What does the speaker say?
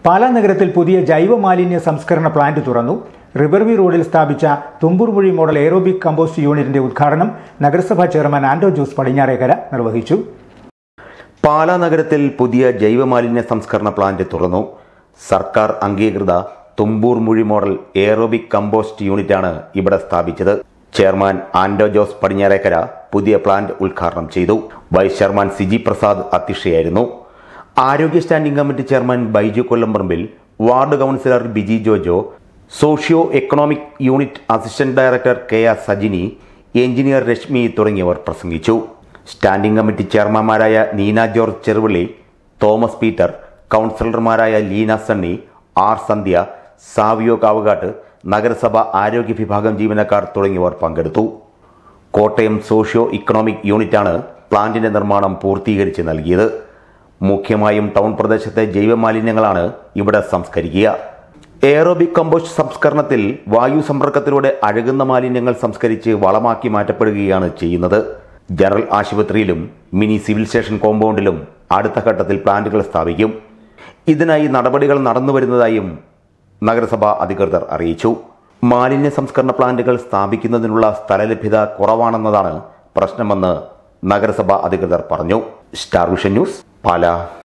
പാലാ നഗരത്തിൽ പുതിയ ജൈവ മാലിന്യ സംസ്കരണ പ്ലാന്റ് തുറന്നു റിവർവി റോഡിൽ സ്ഥാപിച്ച തുമ്പൂർമുഴി മോഡൽ എയറോബിക് കമ്പോസ്റ്റ് യൂണിറ്റിന്റെ ഉദ്ഘാടനം നഗരസഭാ ചെയർമാൻ ആന്റോ ജോസ് പടിഞ്ഞാറേക്കര നിർവഹിച്ചു പാലാ നഗരത്തിൽ പുതിയ ജൈവമാലിന്യ സംസ്കരണ പ്ലാന്റ് തുറന്നു സർക്കാർ അംഗീകൃത Thumboormuzhi model aerobic compost യൂണിറ്റാണ് ഇവിടെ സ്ഥാപിച്ചത് ചെയർമാൻ ആൻഡോ ജോസ് പടിഞ്ഞാറേക്കര പുതിയ പ്ലാന്റ് ഉദ്ഘാടനം ചെയ്തു വൈസ് ചെയർമാൻ സിജി പ്രസാദ് അധ്യക്ഷയായിരുന്നു ആരോഗ്യ standing committee chairman Baiju Kollamparambil ward councillor Biji Jojo socio economic unit assistant director K R Sajini engineer Reshmi തുടങ്ങിയവർ പ്രസംഗിച്ചു സ്റ്റാൻഡിംഗ് കമ്മിറ്റി ചെയർമാൻമാരായ നീന ജോർജ് ചെറുവിളി തോമസ് പീറ്റർ കൗൺസിലർമാരായ ലീന സണ്ണി ആർ സന്ധ്യ സാവിയോ കാവുകാട്ട് നഗരസഭ ആരോഗ്യ വിഭാഗം ജീവനക്കാർ തുടങ്ങിയവർ പങ്കെടുത്തു കോട്ടയം സോഷ്യോ ഇക്കണോമിക് യൂണിറ്റാണ് പ്ലാന്റിന്റെ നിർമ്മാണം പൂർത്തീകരിച്ച് നൽകിയത് മുഖ്യമായും ടൗൺ പ്രദേശത്തെ ജൈവമാലിന്യങ്ങളാണ് ഇവിടെ സംസ്കരിക്കുക എയറോബിക് കമ്പോസ്റ്റ് സംസ്കരണത്തിൽ വായു സമ്പർക്കത്തിലൂടെ അഴുകുന്ന മാലിന്യങ്ങൾ സംസ്കരിച്ച് വളമാക്കി മാറ്റപ്പെടുകയാണ് ചെയ്യുന്നത് ജനറൽ ആശുപത്രിയിലും മിനി സിവിൽ സ്റ്റേഷൻ കോമ്പൗണ്ടിലും അടുത്ത ഘട്ടത്തിൽ പ്ലാന്റുകൾ സ്ഥാപിക്കും ഇതിനായി നടപടികൾ നടന്നുവരുന്നതായും നഗരസഭാ അധികൃതർ അറിയിച്ചു മാലിന്യ സംസ്കരണ പ്ലാന്റുകൾ സ്ഥാപിക്കുന്നതിനുള്ള സ്ഥലലഭ്യത കുറവാണെന്നതാണ് പ്രശ്നമെന്ന് നഗരസഭാ അധികൃതർ പറഞ്ഞു സ്റ്റാർ വിഷൻ ന്യൂസ് പാലാ